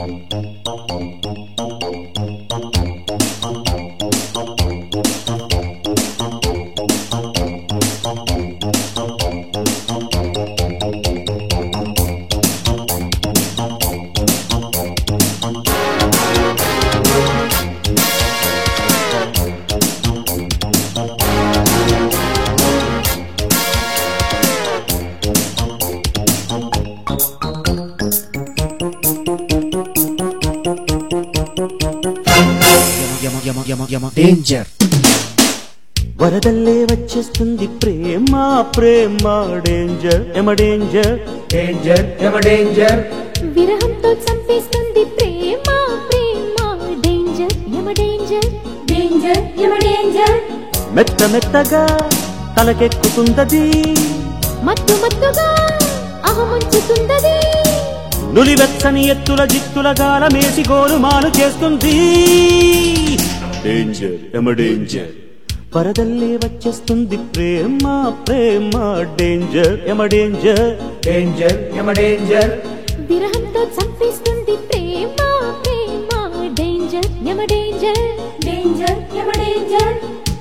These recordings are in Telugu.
యమ యమ యమ యమ డేంజర్ వరదల్లే వచ్చేస్తుంది ప్రేమ ప్రేమ డేంజర్ ఎమ డేంజర్ డేంజర్ ఎమ డేంజర్ విరహంతో చంపేస్తుంది ప్రేమ ప్రేమ డేంజర్ యమ డేంజర్ డేంజర్ యమ డేంజర్ మెత్త మెత్తగా తలకెక్కుతుందది మత్తు మత్తుగా అహముంచుతున్నది నులివెచ్చని ఎత్తుల జిత్తుల గాలమేసి గోలుమాలు చేస్తుంది డేంజర్ ఎమ డేంజర్ వరదల్లే వచ్చేస్తుంది ప్రేమ ప్రేమ డేంజర్ ఎమ డేంజర్ డేంజర్ ఎమ డేంజర్ విరహంతో చంపేస్తుంది ప్రేమ ప్రేమ డేంజర్ యమ డేంజర్ డేంజర్ యమ డేంజర్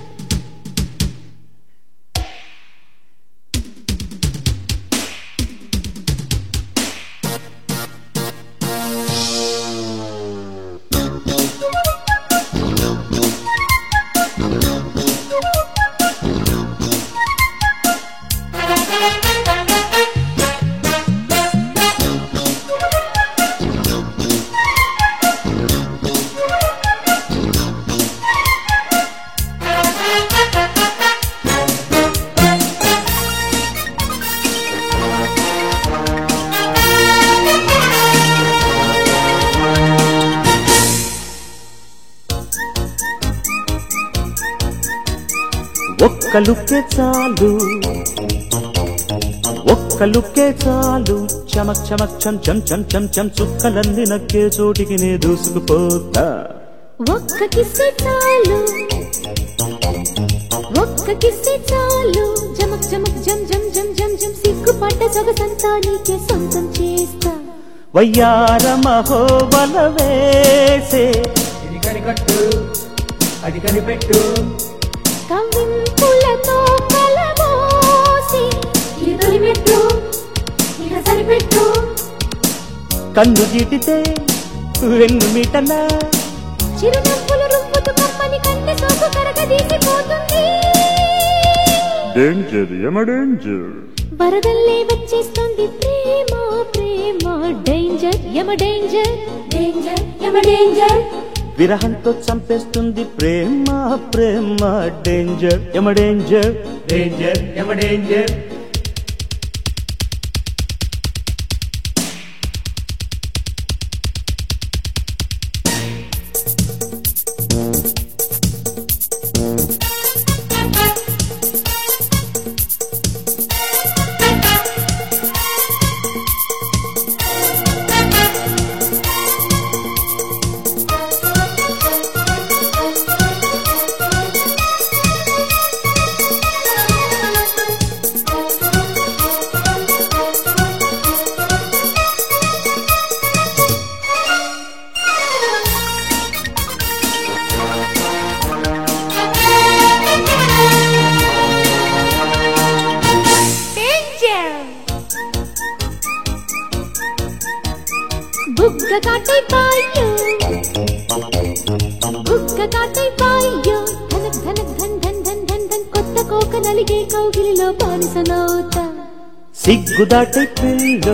ఒక్క లుక్కే చాలు ఒక్క లుక్కే చాలు చమక్ చమక్ చం చం చం చం చం చుక్కలన్నీ నక్కే చోటికి నే దూసుకుపోతా ఒక్క కిస్సే చాలు ఒక్క కిస్సే చాలు జమక్ జమక్ జం జం జం జం జం సిగ్గుపడ్డ సొగసంతా నీకే సొంతం చేస్తా వయ్యార మహోబల వేసే ఇది కనికట్టు అది కనిపెట్టు కవ్వింపులతో కలబోసి ఇది తొలిమెట్టు ఇక సరిపెట్టు కన్ను గీటితే వెన్ను మీటనా చిరునవ్వులు రువ్వుతూ కమ్మని కంటి సోకు కరగదీసిపోతుంది డేంజర్ ఎమ డేంజర్ వరదల్లే వచ్చేస్తుంది ప్రేమ ప్రేమ డేంజర్ యమ డేంజర్ డేంజర్ యమ డేంజర్ విరహంతో చంపేస్తుంది ప్రేమ ప్రేమ డేంజర్ ఎమ డేంజర్ డేంజర్ ఎమ డేంజర్ బుగ్గ కాటై పాయ్యో బుగ్గ కాటై పాయ్యో ధనక్ ధనక్ ధన్ ధన్ ధన్ ధన్ ధన్ కొత్త కోక నలిగే కౌగిలిలో బానిసనవుతా సిగ్గుదాటై పిల్లో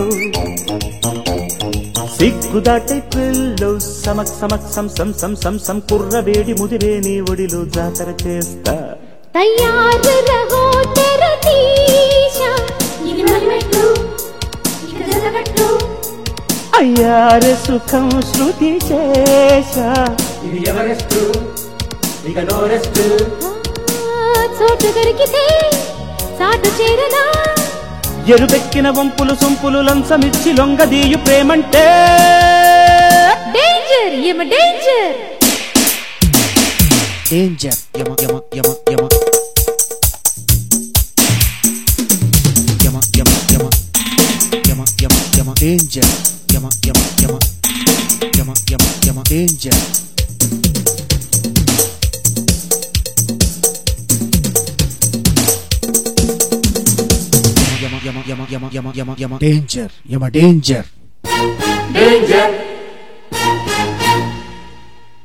సిగ్గుదాటై పిల్లో సమక్ సమక్ సం సం సం సం సం కుర్ర వేడి ముదిరే నీ ఒడిలో జాతర చేస్తా తయారు రహో తెర తీశా ఇది మలిమెట్టు ఇక జతకట్టు అయ్యారే సుఖం శృతి చేశా ఇది ఎవరెస్ట్ ఇక నో రెస్ట్ ఆ, చోటు దొరికితే సాటు చేరనా ఎరుపెక్కిన వంపులు సొంపులు లంచమిచ్చి లొంగదీయు ప్రేమంటే డేంజర్ యమ డేంజర్ డేంజర్ యమ యమ యమ యమ యమ యమ యమ యమ యమ యమ డేంజర్ యమ యమ యమ యమ యమ యమ డేంజర్ యమ యమ యమ యమ యమ యమ యమ డేంజర్ యమ డేంజర్ danger,